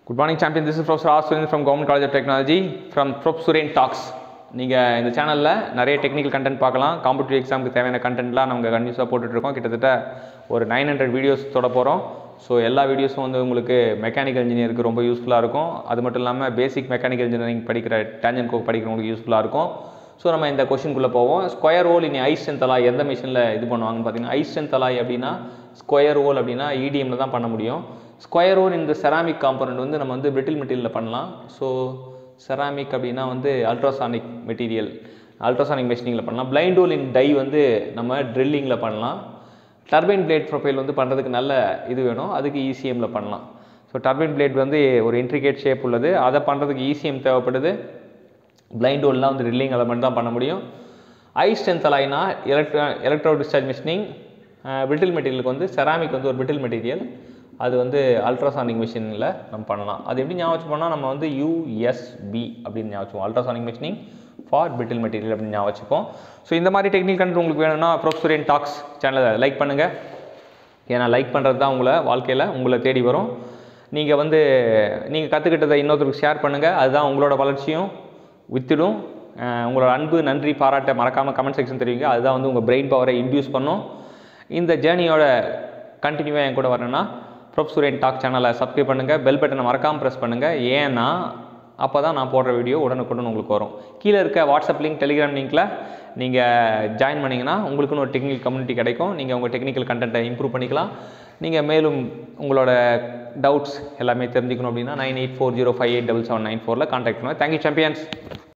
good morning champion this is professor R Surendran from government college of technology from prof Suren talks நீங்கள் இந்த சேனலில் நிறைய technical content பார்க்கலாம் competitive எக்ஸாமுக்கு தேவையான கண்டென்ட்லாம் நம்ம கண்டினியூஸாக போட்டுட்ருக்கோம் கிட்டத்தட்ட ஒரு நைன் ஹண்ட்ரட் வீடியோஸ் தொட போகிறோம் ஸோ எல்லா வீடியோஸும் வந்து உங்களுக்கு மெக்கானிக்கல் இன்ஜினியருக்கு ரொம்ப யூஸ்ஃபுல்லாக இருக்கும் அது மட்டும் இல்லாமல் பேசிக் மெக்கானிக்கல் இன்ஜினியரிங் படிக்கிற டேஞ்சன் கோ படிக்கிறவங்களுக்கு யூஸ்ஃபுல்லாக இருக்கும் ஸோ நம்ம இந்த கொஷின்குள்ளே போவோம் ஸ்கொயர் ஹோல் இனி ஐ ஸ்ட்ரென்த் அலாய் எந்த மிஷினில் இது பண்ணுவாங்கன்னு பார்த்தீங்கன்னா ஐ ஸ்ட்ரென்த் அலாய் அப்படின்னா ஸ்கொயர் ஹோல் அப்படின்னா இடிஎம்மில் தான் பண்ண முடியும் ஸ்கொயர் ஹோல் இந்த செராமிக் காம்பனண்ட் வந்து நம்ம வந்து பிரிட்டில் மெட்டீரியலில் பண்ணலாம் ஸோ செராமிக் அப்படின்னா வந்து அல்ட்ராசானிக் மெட்டீரியல் அல்ட்ராசானிக் மெஷினிங்கில் பண்ணலாம் பிளைண்ட் ஹோல் இன் டை வந்து நம்ம ட்ரில்லிங்கில் பண்ணலாம் டர்பைன் பிளேட் ப்ரொஃபைல் வந்து பண்ணுறதுக்கு நல்ல இது வேணும் அதுக்கு இசிஎம்மில் பண்ணலாம் ஸோ டர்பைன் பிளேட் வந்து ஒரு இன்ட்ரிகேட் ஷேப் உள்ளது அதை பண்ணுறதுக்கு இசிஎம் தேவைப்படுது பிளைண்ட் ஹோல்லாம் வந்து ட்ரில்லிங் எலமெண்ட் தான் பண்ண முடியும் ஐ ஸ்ட்ரென்த் அலாய்னா electro electro discharge machining brittle மெட்டீரியலுக்கு வந்து செராமிக் வந்து ஒரு பிரிட்டில் மெட்டீரியல் அது வந்து அல்ட்ராசானிக் மிஷினில் நம்ம பண்ணலாம் அது எப்படி ஞாபகம் வச்சுப்போம்னா நம்ம வந்து யூஎஸ்பி அப்படின்னு ஞாபகம் வச்சுப்போம் ultrasonic machining for brittle material அப்படின்னு ஞாபகம் வச்சுப்போம் ஸோ இந்த மாதிரி டெக்னிக் கண்டு உங்களுக்கு வேணும்னா ப்ரொஃபஸரியன் டாக்ஸ் சேனலை லைக் பண்ணுங்கள் ஏன்னா லைக் பண்ணுறது தான் உங்களை வாழ்க்கையில் உங்களை தேடி வரும் நீங்கள் வந்து நீங்கள் கற்றுக்கிட்டதை இன்னொருத்தருக்கு ஷேர் பண்ணுங்கள் அதுதான் உங்களோட வளர்ச்சியும் வித்திடும் அஹ் உங்களோட அன்பு நன்றி பாராட்ட மறக்காமல் கமெண்ட் செக்ஷன் தெரிவிங்க அதுதான் வந்து உங்கள் பிரெயின் பவரை இன்டியூஸ் பண்ணும் இந்த ஜேர்னியோட கண்டினியூவாக என் கூட வரணும்னா ப்ரொஃபஸூரியன் டாக் சேனலை சப்ஸ்கிரைப் பண்ணுங்கள் பெல் பட்டனை மறக்காமல் ப்ரெஸ் பண்ணுங்கள் ஏன்னா அப்போ தான் நான் போடுற வீடியோ உடனுக்குடன் உங்களுக்கு வரும் கீழே இருக்க வாட்ஸ்அப் லிங்க் டெலிகிராம் லிங்க்கில் நீங்கள் ஜாயின் பண்ணிங்கன்னா உங்களுக்குன்னு ஒரு டெக்னிக்கல் கம்யூனிட்டி கிடைக்கும் நீங்கள் உங்கள் டெக்னிக்கல் கண்டென்ட்டை இம்ப்ரூவ் பண்ணிக்கலாம் நீங்கள் மேலும் உங்களோட டவுட்ஸ் எல்லாமே தெரிஞ்சுக்கணும் அப்படின்னா nine eight four zero five eight double seven nine ஃபோரில் கான்டாக்ட் பண்ணுங்கள் தேங்க்யூ சாம்பியன்ஸ்